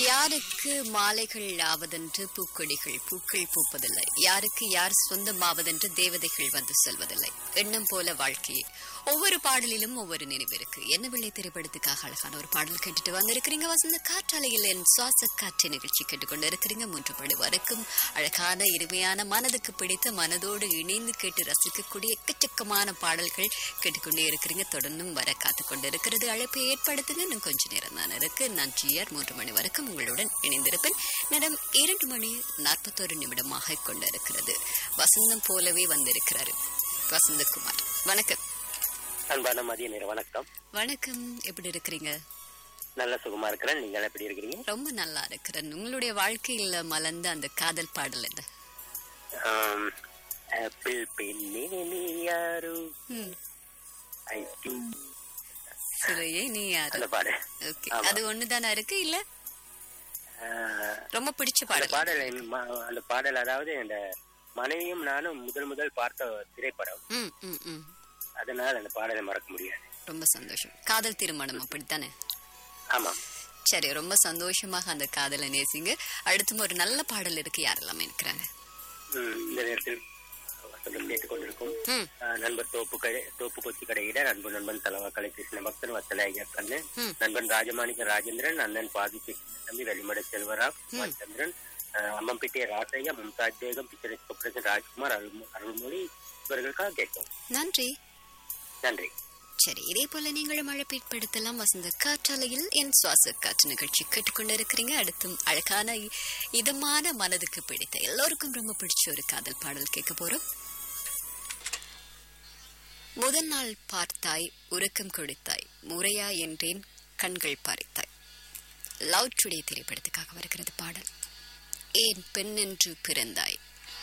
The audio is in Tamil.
யாருக்கு மாலைகள் ஆவதென்று பூக்கொடிகள் பூக்கள் பூப்பதில்லை யாருக்கு யார் சொந்தமாவதென்று தேவதைகள் வந்து செல்வதில்லை எண்ணம் போல வாழ்க்கையே ஒவ்வொரு பாடலிலும் ஒவ்வொரு நினைவு இருக்கு என்ன விளை திரைப்படத்துக்காக அழகான ஒரு பாடல் கேட்டுட்டு வந்திருக்கிறீங்க வசந்த காற்றாலையில் என் சுவாச காற்று நிகழ்ச்சி கேட்டுக்கொண்டு இருக்கிறீங்க மூன்று படி வரைக்கும் அழகான இனிமையான மனதுக்கு பிடித்த மனதோடு இணைந்து கேட்டு ரசிக்கக்கூடிய எக்கச்சக்கமான பாடல்கள் கேட்டுக்கொண்டே இருக்கிறீங்க தொடர்ந்தும் வர காத்து கொண்டு இருக்கிறது அழைப்பை ஏற்படுத்துங்க இன்னும் கொஞ்ச நேரம் தான் இருக்கு நான் ஜிஆர் மூன்று மணி வரைக்கும் உங்களுடன் இணைந்திருப்பேன் நேரம் இரண்டு மணி நாற்பத்தோரு நிமிடமாக கொண்டிருக்கிறது வசந்தம் போலவே வந்திருக்கிறாரு வசந்தகுமார் வணக்கம் அன்பான மதிய நேர வணக்கம் வணக்கம் எப்படி இருக்கிறீங்க நல்ல சுகமா இருக்கிறேன் நீங்கள் எப்படி இருக்கிறீங்க ரொம்ப நல்லா இருக்கிறேன் உங்களுடைய வாழ்க்கையில மலர்ந்த அந்த காதல் பாடல் என்ன ஆம், ஆப்பிள் பெண்ணே நீ யாரு ம், ஐ do. சிலையே நீ யாரு அந்த பாடல் ஓகே ஆமா. அது ஒண்ணுதானா இருக்கு இல்ல ஆ, ரொம்ப பிடிச்ச அந்த பாடல் பாடல் என் ம- அந்த பாடல் அதாவது இந்த மனைவியும் நானும் முதல் முதல் பார்த்த திரைப்படம் ம் ம் ம் அதனால் அந்த பாடலை மறக்க முடியாது ரொம்ப சந்தோஷம் காதல் திருமணம் அப்படித்தானே ஆமாம் சரி ரொம்ப சந்தோஷமாக அந்த காதலை நேசிங்க அடுத்தும் ஒரு நல்ல பாடல் இருக்கு யாரெல்லாம் இருக்கிறாங்க ம், இந்த நேரத்தில் வசந்தம் கேட்டுக்கொண்டிருக்கும் ம் ஆ, நண்பர் தோப்பு கடை தோப்பு கொச்சி கடையிட நண்பு நண்பன் தலவா கலை கிருஷ்ண பக்தன் வத்தல ஐயா கண்ணு ம். நண்பன் ராஜமாணிக்க ராஜேந்திரன் அண்ணன் பாதி தம்பி வெளிமட செல்வராவ் சந்திரன் அம்மம்பிட்டிய ராசையா மும்தாஜ் பேகம் பிக்சர் கொப்பரேஷன் ராஜ்குமார் அருள் அருள்மொழி இவர்களுக்காக கேட்கும் நன்றி நன்றி சரி இதே போல நீங்களும் அழைப்பேற்படுத்தலாம் வசந்த காற்றாலையில் என் சுவாச காற்று நிகழ்ச்சி கேட்டுக்கொண்டிருக்கிறீங்க அடுத்தும் அழகான இ- இதமான மனதுக்கு பிடித்த எல்லோருக்கும் ரொம்ப பிடிச்ச ஒரு காதல் பாடல் கேட்க போறோம் முதல் நாள் பார்த்தாய் உறக்கம் கொடுத்தாய் முறையா என்றேன் கண்கள் பறித்தாய் லவ் டுடே திரைப்படத்துக்காக வருகிறது பாடல் ஏன் பெண் என்று பிறந்தாய்